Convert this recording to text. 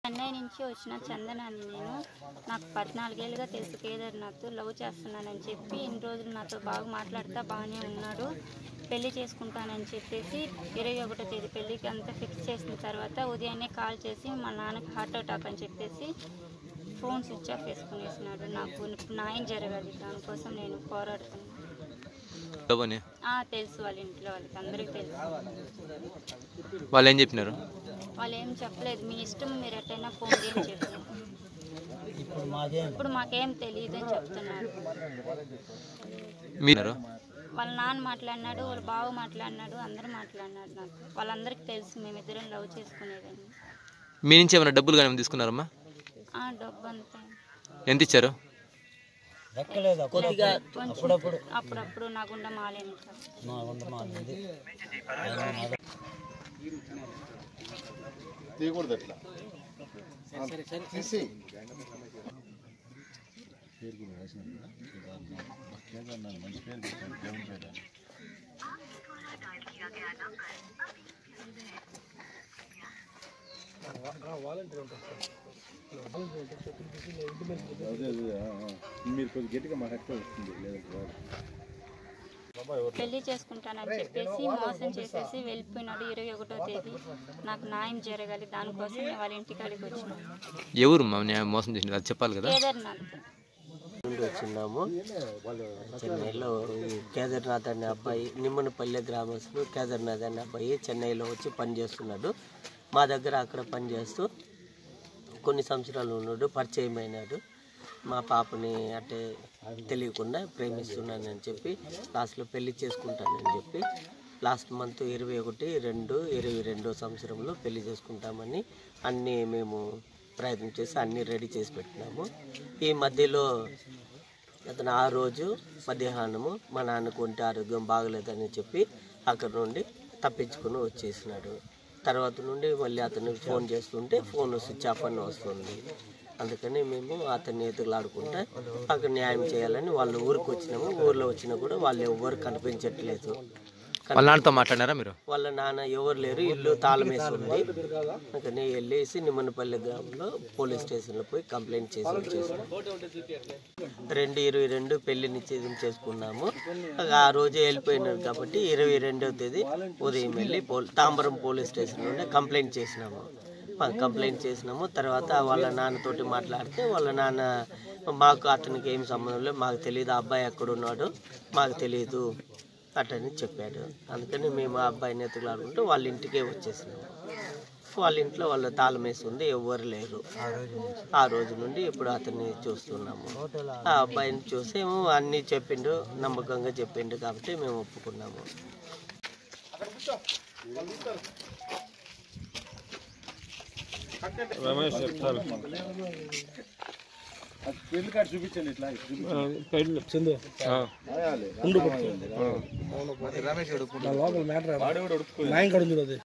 చెన్నై నుంచి వచ్చిన చందనాన్ని నేను నాకు పద్నాలుగేళ్ళుగా తెలుసు కేదార్నాథ్ లవ్ చేస్తున్నానని చెప్పి ఇన్ని రోజులు నాతో బాగా మాట్లాడుతా బాగానే ఉన్నాడు పెళ్లి చేసుకుంటానని చెప్పేసి ఇరవై ఒకటో తేదీ పెళ్లికి అంతా ఫిక్స్ చేసిన తర్వాత ఉదయాన్నే కాల్ చేసి మా నాన్నకి హార్ట్ అటాక్ అని చెప్పేసి ఫోన్ స్విచ్ ఆఫ్ వేసుకునేసినాడు నాకు ఇప్పుడు న్యాయం జరగాలి దానికోసం నేను పోరాడుతున్నాను డబ్బని ఆ, తెలుసు వాళ్ళ ఇంట్లో వాళ్ళకి అందరికీ తెలుసు వాళ్ళు ఏం చెప్పినారు వాళ్ళు ఏం చెప్పలేదు మీ ఇష్టం మీరు ఎట్టయినా పోండి అని చెప్పారు ఇప్పుడు మాకేం తెలియదు అని చెప్తున్నారు మీరు వాళ్ళ నాన్న మాట్లాడినాడు వాళ్ళ బావ మాట్లాడినాడు అందరూ మాట్లాడినాడు నాకు వాళ్ళందరికీ తెలుసు మేమిద్దరం లవ్ చేసుకునేదని మీ నుంచి ఏమైనా డబ్బులు కానీ తీసుకున్నారమ్మా ఆ డబ్బు అంతా ఎంత ఇచ్చారు కొద్దిగా కొంచెం అప్పుడప్పుడు నా గుండె మాలేను మా వంద మాది తీయకూడదు అట్లా తీసి మీరు కొద్దిగా గట్టిగా మాట్లాడితే వస్తుంది లేదంటే రాదు. పెళ్లి చేసుకుంటానని చెప్పేసి మోసం చేసేసి వెళ్ళిపోయినాడు ఇరవై ఒకటో తేదీ నాకు న్యాయం జరగాలి దానికోసం నేను వాళ్ళ ఇంటికాడికి వచ్చినాను ఎవరు మా న్యాయం మోసం చేసింది అది చెప్పాలి కదా కేదార్నాథ్ నుండి వచ్చినాము చెన్నైలో ఈ కేదార్నాథ్ అనే అబ్బాయి నిమ్మనపల్లె గ్రామస్తులు కేదార్నాథ్ అనే అబ్బాయి చెన్నైలో వచ్చి పని చేస్తున్నాడు మా దగ్గర అక్కడ పని చేస్తూ కొన్ని సంవత్సరాలు ఉన్నాడు పరిచయం అయినాడు మా పాపని అంటే తెలియకుండా ప్రేమిస్తున్నానని చెప్పి లాస్ట్లో పెళ్లి చేసుకుంటానని చెప్పి లాస్ట్ మంత్ ఇరవై ఒకటి రెండు ఇరవై రెండో సంవత్సరంలో పెళ్లి చేసుకుంటామని అన్నీ మేము ప్రయత్నం చేసి అన్నీ రెడీ చేసి పెట్టినాము ఈ మధ్యలో అతను ఆ రోజు మధ్యాహ్నము మా నాన్నకు ఒంటి ఆరోగ్యం బాగలేదని చెప్పి అక్కడ నుండి తప్పించుకుని వచ్చేసినాడు తర్వాత నుండి మళ్ళీ అతనికి ఫోన్ చేస్తుంటే ఫోన్ స్విచ్ ఆఫ్ అని వస్తుంది అందుకని మేము అతన్ని ఎదుగులాడుకుంటే అక్కడ న్యాయం చేయాలని వాళ్ళ ఊరికి వచ్చినాము ఊర్లో వచ్చినా కూడా వాళ్ళు ఎవరు కనిపించట్లేదు వాళ్ళ నాన్నతో మాట్లాడినారా మీరు వాళ్ళ నాన్న ఎవరు లేరు ఇల్లు తాళం వేసి ఉంది అందుకని వెళ్ళేసి నిమ్మనపల్లి గ్రామంలో పోలీస్ స్టేషన్లో పోయి కంప్లైంట్ చేసి వచ్చేసినాం రెండు ఇరవై రెండు పెళ్లి నిశ్చయం చేసుకున్నాము ఆ రోజు వెళ్ళిపోయినారు కాబట్టి ఇరవై రెండవ తేదీ ఉదయం వెళ్ళి పోల్ తాంబరం పోలీస్ స్టేషన్ నుండి కంప్లైంట్ చేసినాము ప- కంప్లైంట్ చేసినాము తర్వాత వాళ్ళ నాన్నతోటి మాట్లాడితే వాళ్ళ నాన్న మాకు అతనికి ఏం సంబంధం లేదు మాకు తెలియదు ఆ అబ్బాయి ఎక్కడున్నాడు మాకు తెలియదు అటని చెప్పాడు అందుకని మేము ఆ అబ్బాయిని ఎత్తులాడుకుంటూ వాళ్ళ ఇంటికే వచ్చేసినాము వాళ్ళ ఇంట్లో వాళ్ళ తాళం వేసి ఉంది ఎవ్వరు లేరు ఆ రోజు నుండి ఇప్పుడు అతన్ని చూస్తున్నాము ఆ అబ్బాయిని చూసేమో అన్నీ చెప్పిండు నమ్మకంగా చెప్పిండు కాబట్టి మేము ఒప్పుకున్నాము అది పెళ్లి కార్డు చూపించండి ఇట్లా చూపించండి రాయాలి. లోపల మ్యాటర్ నాయన కడుంది అది